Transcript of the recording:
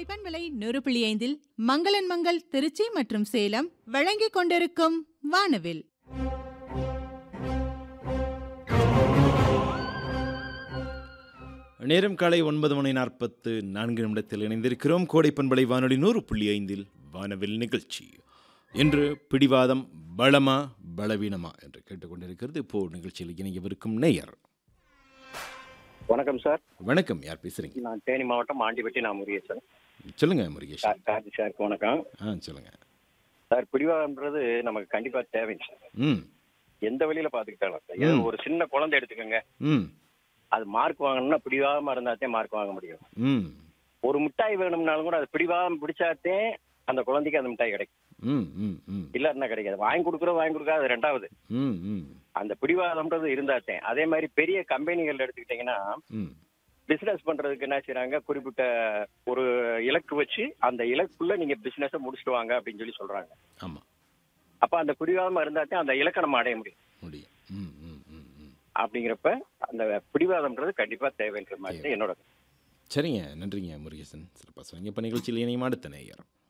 கோடைப்பன் விலை நூறு புள்ளி ஐந்தில் மங்களன் மங்கள் திருச்சி மற்றும் சேலம் வழங்கிக் கொண்டிருக்கும் வானவில் நேரம் காலை ஒன்பது மணி நாற்பத்து நான்கு நிமிடத்தில் இணைந்திருக்கிறோம் கோடை பண்பலை வானொலி நூறு புள்ளி ஐந்தில் வானவில் நிகழ்ச்சி இன்று பிடிவாதம் பலமா பலவீனமா என்று கேட்டுக்கொண்டிருக்கிறது இப்போ நிகழ்ச்சியில் இணையவிருக்கும் நேயர் வணக்கம் சார் வணக்கம் யார் பேசுறீங்க நான் தேனி மாவட்டம் ஆண்டிப்பட்டி நான் முருகேசன் சொல்லுங்க முருகேஷ் சார் கார்த்தி சாருக்கு வணக்கம் ஆ சொல்லுங்க சார் பிடிவாதம்ன்றது நமக்கு கண்டிப்பா தேவைங்க சார் ம் எந்த வழியில பாத்துக்கிட்டாலும் சார். ஏதோ ஒரு சின்ன குழந்தை எடுத்துக்கோங்க ம் அது மார்க் வாங்கணும்னா பிடிவாதமா இருந்தாத்தே மார்க் வாங்க முடியும் ம் ஒரு மிட்டாய் வேணும்னாலும் கூட அது பிடிவாதம் பிடிச்சாத்தே அந்த குழந்தைக்கு அந்த மிட்டாய் கிடைக்கும் ம் ம் ம் இல்லாட்டினா கிடைக்காது வாங்கி கொடுக்குறோம் வாங்கி கொடுக்காது அது ரெண்டாவது ம் ம் அந்த பிடிவாதம்ன்றது இருந்தாத்தே அதே மாதிரி பெரிய கம்பெனிகள் எடுத்துக்கிட்டீங்கன்னா ம் பிசினஸ் பண்றதுக்கு என்ன செய்றாங்க குறிப்பிட்ட ஒரு இலக்கு வச்சு அந்த இலக்குள்ள நீங்க பிசினஸ் முடிச்சுட்டு வாங்க அப்படின்னு சொல்லி சொல்றாங்க ஆமாம் அப்ப அந்த பிடிவாதமா இருந்தாத்தே அந்த இலக்கை நம்ம அடைய முடியும் முடியும் ம் ம் ம் ம் அப்படிங்கிறப்ப அந்த பிடிவாதம்ன்றது கண்டிப்பா தேவைன்ற மாதிரி தான் என்னோட சரிங்க நன்றிங்க முருகேசன் சிறப்பாக சொன்னீங்க இப்போ நிகழ்ச்சியில் இணையும் அடுத்த நேயர்